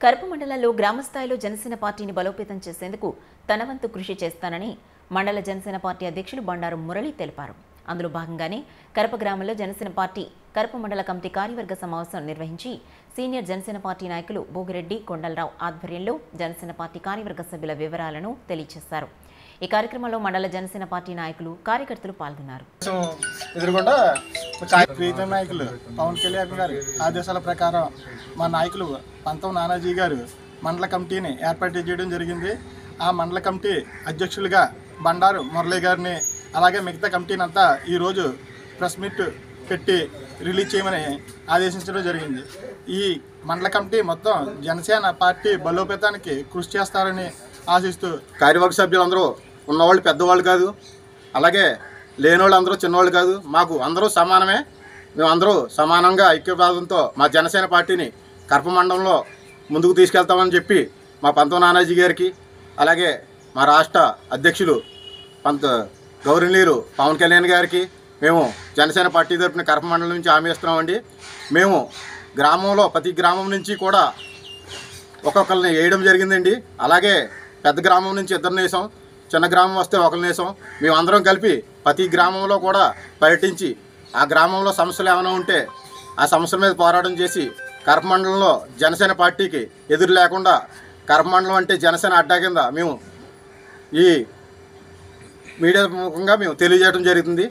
కరప మండలంలో గ్రామస్థాయిలో జనసేన పార్టీని బలోపేతం చేసేందుకు తన వంతు కృషి చేస్తానని మండల జనసేన పార్టీ అధ్యక్షులు బండారు మురళి తెలిపారు అందులో భాగంగానే కరప గ్రామంలో జనసేన పార్టీ కరప మండల కమిటీ కార్యవర్గ సమావేశం నిర్వహించి సీనియర్ జనసేన పార్టీ నాయకులు భోగిరెడ్డి కొండలరావు ఆధ్వర్యంలో జనసేన పార్టీ కార్యవర్గ సభ్యుల వివరాలను తెలియజేశారు ఈ కార్యక్రమంలో మండల జనసేన పార్టీ నాయకులు కార్యకర్తలు పాల్గొన్నారు దేశం ఎదురుగుండా కా- ప్రీతం నాయకులు పవన్ కళ్యాణ్ గారి ఆదేశాల ప్రకారం మా నాయకులు పంతం నానాజీ గారు మండల కమిటీని ఏర్పాటు చేయడం జరిగింది ఆ మండల కమిటీ అధ్యక్షులుగా బండారు మురళి గారిని అలాగే మిగతా కమిటీని అంతా ఈరోజు ప్రెస్ మీట్ పెట్టి రిలీజ్ చేయమని ఆదేశించడం జరిగింది ఈ మండల కమిటీ మొత్తం జనసేన పార్టీ బలోపేతానికి కృషి చేస్తారని ఆశిస్తూ కార్యవర్గ సభ్యులందరూ ఉన్నవాళ్ళు పెద్దవాళ్ళు కాదు అలాగే లేనివాళ్ళు అందరూ చిన్నవాళ్ళు కాదు మాకు అందరూ సమానమే మేమందరూ సమానంగా ఐక్యపాదంతో మా జనసేన పార్టీని కర్ప మండలంలో ముందుకు తీసుకెళ్తామని చెప్పి మా పంతం నానాజీ గారికి అలాగే మా రాష్ట్ర అధ్యక్షులు పంత గౌరవనీయులు పవన్ కళ్యాణ్ గారికి మేము జనసేన పార్టీ తరఫున కర్ప మండలం నుంచి హామీ ఇస్తున్నామండి మేము గ్రామంలో ప్రతి గ్రామం నుంచి కూడా ఒక్కొక్కరిని వేయడం జరిగిందండి అలాగే పెద్ద గ్రామం నుంచి ఇద్దరిని వేసాం చిన్న గ్రామం వస్తే ఒకరిని వేసాం మేమందరం కలిపి ప్రతి గ్రామంలో కూడా పర్యటించి ఆ గ్రామంలో సమస్యలు ఏమైనా ఉంటే ఆ సమస్యల మీద పోరాటం చేసి కరపమండలంలో జనసేన పార్టీకి ఎదురు లేకుండా కరపమండలం అంటే జనసేన అడ్డా కింద మేము ఈ మీడియా ముఖంగా మేము తెలియజేయడం జరుగుతుంది